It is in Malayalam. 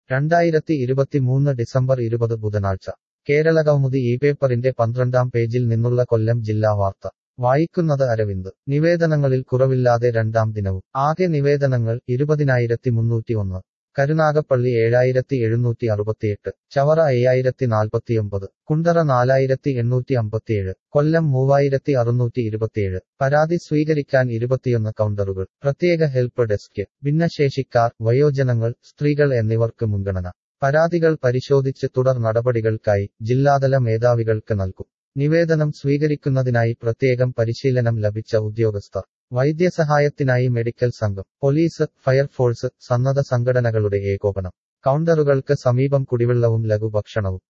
രണ്ടായിരത്തി ഇരുപത്തിമൂന്ന് ഡിസംബർ ഇരുപത് ബുധനാഴ്ച കേരളകൗമുദി ഈ പേപ്പറിന്റെ പന്ത്രണ്ടാം പേജിൽ നിന്നുള്ള കൊല്ലം ജില്ലാ വാർത്ത വായിക്കുന്നത് അരവിന്ദ് നിവേദനങ്ങളിൽ കുറവില്ലാതെ രണ്ടാം ദിനവും ആകെ നിവേദനങ്ങൾ ഇരുപതിനായിരത്തി മുന്നൂറ്റി ഒന്ന് കരുനാഗപ്പള്ളി ഏഴായിരത്തി എഴുന്നൂറ്റി അറുപത്തിയെട്ട് ചവറ അയ്യായിരത്തി നാൽപ്പത്തിയൊമ്പത് കുണ്ടറ നാലായിരത്തി എണ്ണൂറ്റി അമ്പത്തിയേഴ് കൊല്ലം മൂവായിരത്തി അറുന്നൂറ്റി ഇരുപത്തിയേഴ് പരാതി സ്വീകരിക്കാൻ ഇരുപത്തിയൊന്ന് കൗണ്ടറുകൾ പ്രത്യേക ഹെൽപ്പ് ഡെസ്ക് ഭിന്നശേഷിക്കാർ വയോജനങ്ങൾ സ്ത്രീകൾ എന്നിവർക്ക് മുൻഗണന പരാതികൾ പരിശോധിച്ച് തുടർ നടപടികൾക്കായി ജില്ലാതല മേധാവികൾക്ക് നൽകും നിവേദനം സ്വീകരിക്കുന്നതിനായി പ്രത്യേകം പരിശീലനം ലഭിച്ച ഉദ്യോഗസ്ഥർ വൈദ്യസഹായത്തിനായി മെഡിക്കൽ സംഘം പോലീസ് ഫയർഫോഴ്സ് സന്നദ്ധ സംഘടനകളുടെ ഏകോപനം കൗണ്ടറുകൾക്ക് സമീപം കുടിവെള്ളവും ലഘുഭക്ഷണവും